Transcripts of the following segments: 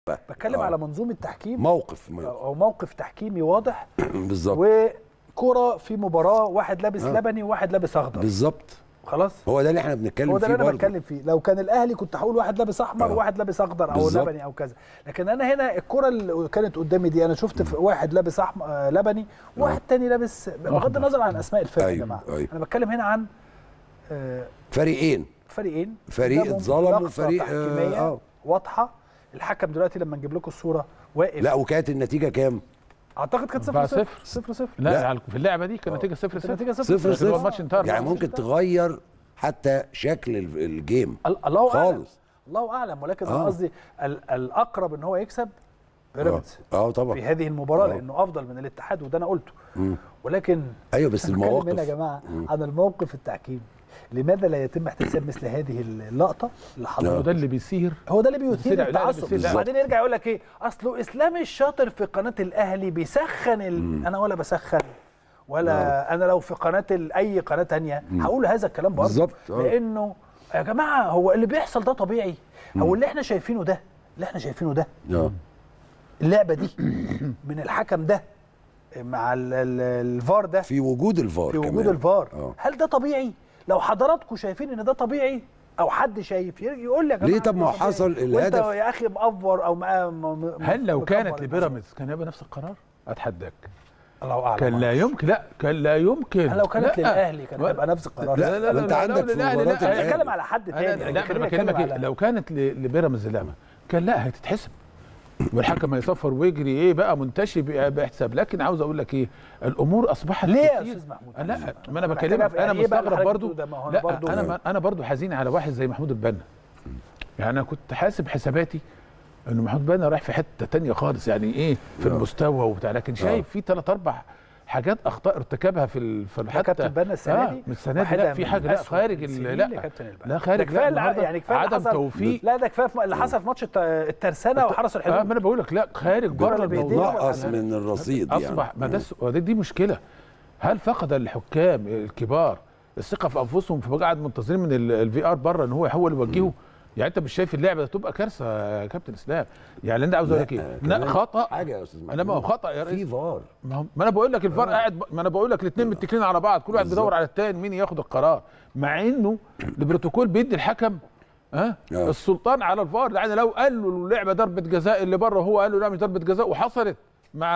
بتكلم آه. على منظومه تحكيم موقف او موقف تحكيمي واضح بالظبط وكره في مباراه واحد لابس آه. لبني وواحد لابس اخضر بالظبط خلاص هو ده اللي احنا بنتكلم هو ده فيه اللي انا برضه بتكلم فيه لو كان الاهلي كنت هقول واحد لابس احمر آه. وواحد لابس اخضر او بالظبط. لبني او كذا لكن انا هنا الكره اللي كانت قدامي دي انا شفت في واحد لابس احمر آه، لبني وواحد تاني لابس بغض النظر عن اسماء الفرق يا أيوة، جماعه أيوة. انا بتكلم هنا عن آه، فريقين فريقين فريق قدامهم اتظلم لقطة وفريق- تحكيمية آه. واضحه الحكم دلوقتي لما نجيب لكم الصوره واقف لا وكانت النتيجه كام؟ اعتقد كانت 0 4 0 صفر. 0 0 لا, لا. يعني في اللعبه دي كان نتيجه 0 0 النتيجه 0 صفر لكن هو صفر الماتش انتهى يعني ممكن تغير حتى شكل ال- الجيم الله اعلم خالص الله اعلم ولكن انا آه. قصدي ال- الاقرب ان هو يكسب بيراميدز اه آه، طبعا في هذه المباراه آه. لانه افضل من الاتحاد وده انا قلته مم. ولكن ايوه بس أنا بتكلم المواقف هنا يا جماعه مم. عن الموقف التحكيمي لماذا لا يتم احتساب مثل هذه اللقطه اللي حضرتك وده اللي بيصير هو ده اللي بيثير بيصير- لا، لا، التعصب بيصير- وبعدين يرجع يقول لك ايه اصله اسلام الشاطر في قناه الاهلي بيسخن ال... انا ولا بسخن ولا انا لو في قناه ال... اي قناه تانية هقول هذا الكلام برضه بالظبط، آه. لانه يا جماعه هو اللي بيحصل ده طبيعي هو اللي احنا شايفينه ده اللي احنا شايفينه ده اه اللعبه دي من الحكم ده مع ال- ال- الفار ده في وجود الفار في وجود كمان. الفار آه. هل ده طبيعي لو حضراتكم شايفين ان ده طبيعي او حد شايف يجي يقول لي يا جماعه ليه؟ طب ما هو ده طبيعي. حصل وانت الهدف. يا اخي مأفور او ما م- م- هل لو مكبر كانت الموضوع. لبيراميدز كان هيبقى نفس القرار؟ اتحداك الله اعلم كان لا يمكن لا كان لا يمكن هل لو كانت لا. للاهلي كان و- هيبقى نفس القرار لا، لا لا وانت لا عندك في للأهلي مباراة لا. انا الأهلي. بتكلم على حد أنا تاني لا لكن انا خليني بكلمك أتكلم إيه؟ على- لو كانت ل- لبيراميدز اللعبه كان لا هتتحسب والحكم هيصفر ويجري ايه بقى منتشي بقى- باحتساب لكن عاوز اقول لك ايه الامور اصبحت ليه يا كتير. استاذ محمود لا ما انا محتاج بكلمك أف- انا يعني إيه بقى اللي مستغرب حضرتك برضو بتقوله ده؟ ما هو أنا لا برضو- انا انا برضو حزين على واحد زي محمود البنا يعني انا كنت حاسب حساباتي انه محمود البنا رايح في حته تانية خالص يعني ايه في آه. المستوى وبتاع لكن شايف في ثلاث اربع حاجات اخطاء ارتكبها في ال- في ده كابتن بنا السنه دي من السنه دي واحدة لا في من حاجه لا أسوأ خارج السنين ال- لا لكابتن البنا. لا ده خارج كفايه لا اللي- النهاردة يعني كفايه اللي عدم حصل- توفيق لا ده كفايه في- اللي حصل في ماتش الت- الترسانه وحرس اه ما الحدود انا بقول لك لا خارج بره اللي بإيديه الموضوع نقص من الرصيد يعني اصبح ما ده س- دي, دي مشكله هل فقد الحكام الكبار الثقه في انفسهم فقاعد منتظرين من الفي ار بره ان هو هو اللي يوجهه يعني انت مش شايف اللعبه ده تبقى كارثه يا كابتن اسلام يعني انت عاوز اقول لك ايه لا خطا حاجه يا استاذ انا ما هو خطا يا في ريس فار ما هو- ما انا بقول لك الفار قاعد ب- ما انا بقول لك الاثنين متكلين على بعض كل واحد بالظبط. بيدور على الثاني مين ياخد القرار مع انه البروتوكول بيدي الحكم ها آه. السلطان على الفار يعني لو قال له اللعبه ضربه جزاء اللي بره هو قال له لا مش ضربه جزاء وحصلت مع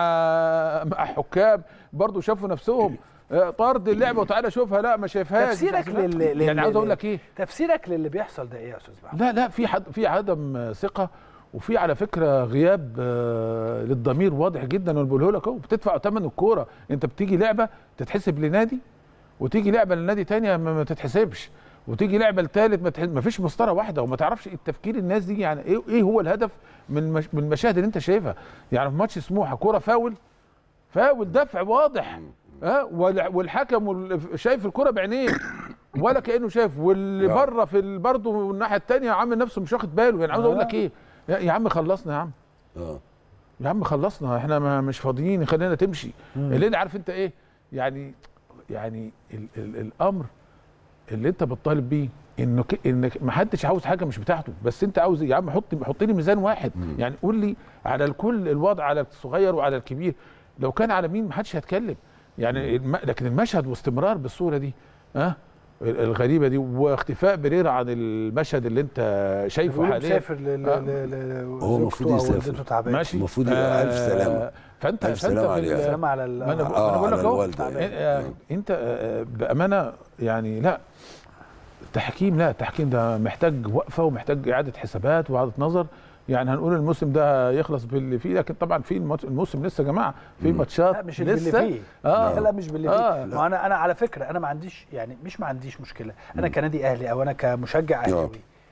مع حكام برضه شافوا نفسهم آه، طرد اللعبه وتعالى شوفها لا ما شايفهاش تفسيرك لل... لل... يعني عاوز اقول لك ايه تفسيرك للي بيحصل ده ايه يا استاذ محمود لا لا في حد في عدم آه، ثقه وفي على فكره غياب آه، للضمير واضح جدا وانا بقوله لك اهو بتدفع ثمن الكوره انت بتيجي لعبه تتحسب لنادي وتيجي لعبه لنادي تانية ما ما تتحسبش وتيجي لعبه لثالث ما, تح- ما فيش مسطره واحده وما تعرفش التفكير الناس دي يعني ايه ايه هو الهدف من مش من المشاهد اللي انت شايفها يعني في ماتش سموحه كوره فاول فاول دفع واضح ها وال- والحكم وال- شايف الكرة بعينيه ولا كانه شايف واللي آه. بره في ال- برضه الناحيه الثانيه عامل نفسه مش واخد باله يعني عاوز اقول لك ايه يا يا عم خلصنا يا عم اه يا عم خلصنا احنا ما مش فاضيين خلينا تمشي اللي عارف انت ايه يعني يعني ال ال الامر اللي انت بتطالب بيه انه ك- انك ما حدش عاوز حاجه مش بتاعته بس انت عاوز إيه؟ يا عم حط حط لي ميزان واحد يعني قول لي على الكل الوضع على الصغير وعلى الكبير لو كان على مين ما حدش هيتكلم يعني الم... لكن المشهد واستمرار بالصوره دي ها أه؟ الغريبه دي واختفاء بريرة عن المشهد اللي انت شايفه بيقولوا حاليا مسافر ل- آه. ل- ل- هو المفروض لزوجته أو يسافر. والدته تعبانه ماشي المفروض يبقى ألف سلامة. فانت ألف فانت سلامة في عليه. ال- سلام على ال- ما انا بقول- آه، انا بقول على لك اهو الوالدة. آه، انت آه، بامانه يعني لا التحكيم لا التحكيم ده محتاج وقفه ومحتاج اعاده حسابات واعاده نظر يعني هنقول الموسم ده يخلص باللي فيه لكن طبعا في الماتش- الموسم لسه يا جماعه في ماتشات لا مش اللي لسه فيه آه. لا لا مش باللي آه. فيه ما انا انا على فكره انا ما عنديش يعني مش ما عنديش مشكله انا كنادي اهلي او انا كمشجع اهلاوي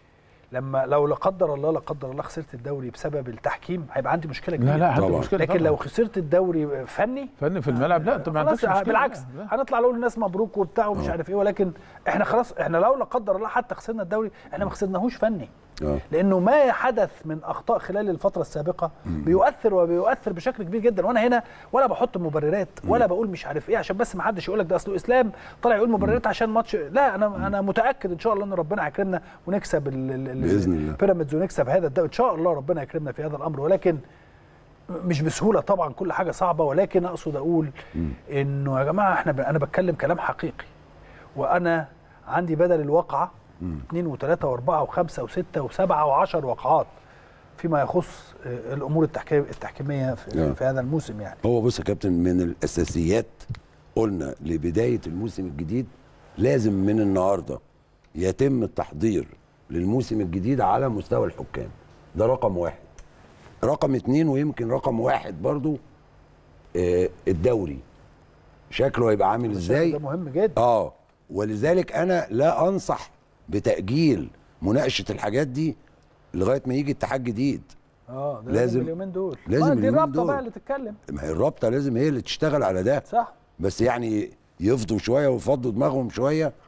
لما لو لا قدر الله لا قدر الله خسرت الدوري بسبب التحكيم هيبقى عندي مشكله كبيره لا لا عندك طبعاً. مشكله لكن طبعاً. لو خسرت الدوري فني فن في الملعب لا انت ما عندكش خلاص مشكله بالعكس لا. هنطلع نقول للناس مبروك وبتاع ومش عارف ايه ولكن احنا خلاص احنا لو لا قدر الله حتى خسرنا الدوري احنا ما خسرناهوش فني آه. لانه ما حدث من اخطاء خلال الفتره السابقه بيؤثر وبيؤثر بشكل كبير جدا وانا هنا ولا بحط مبررات ولا بقول مش عارف ايه عشان بس ما حدش يقول لك ده اصله اسلام طلع يقول مبررات عشان ماتش لا انا انا متاكد ان شاء الله ان ربنا هيكرمنا ونكسب ال- ال- ال- بإذن الله. بيراميدز ونكسب هذا الدوري ان شاء الله ربنا يكرمنا في هذا الامر ولكن مش بسهوله طبعا كل حاجه صعبه ولكن اقصد اقول انه يا جماعه احنا ب... انا بتكلم كلام حقيقي وانا عندي بدل الواقعه اثنين وثلاثه واربعه وخمسه وسته وسبعه وعشر وقعات فيما يخص آه، الامور التحكيم التحكيميه في, نعم. في هذا الموسم يعني هو بص يا كابتن من الاساسيات قلنا لبدايه الموسم الجديد لازم من النهارده يتم التحضير للموسم الجديد على مستوى الحكام ده رقم واحد رقم اتنين ويمكن رقم واحد برضو آه الدوري شكله هيبقى عامل ازاي ده مهم جدا اه ولذلك انا لا انصح بتاجيل مناقشه الحاجات دي لغايه ما يجي اتحاد جديد اه ده لازم- لازم اليومين دول لازم آه، دي اليومين الرابطه دول. بقى اللي تتكلم ما هي الرابطه لازم هي اللي تشتغل على ده صح بس يعني يفضوا شويه ويفضوا دماغهم شويه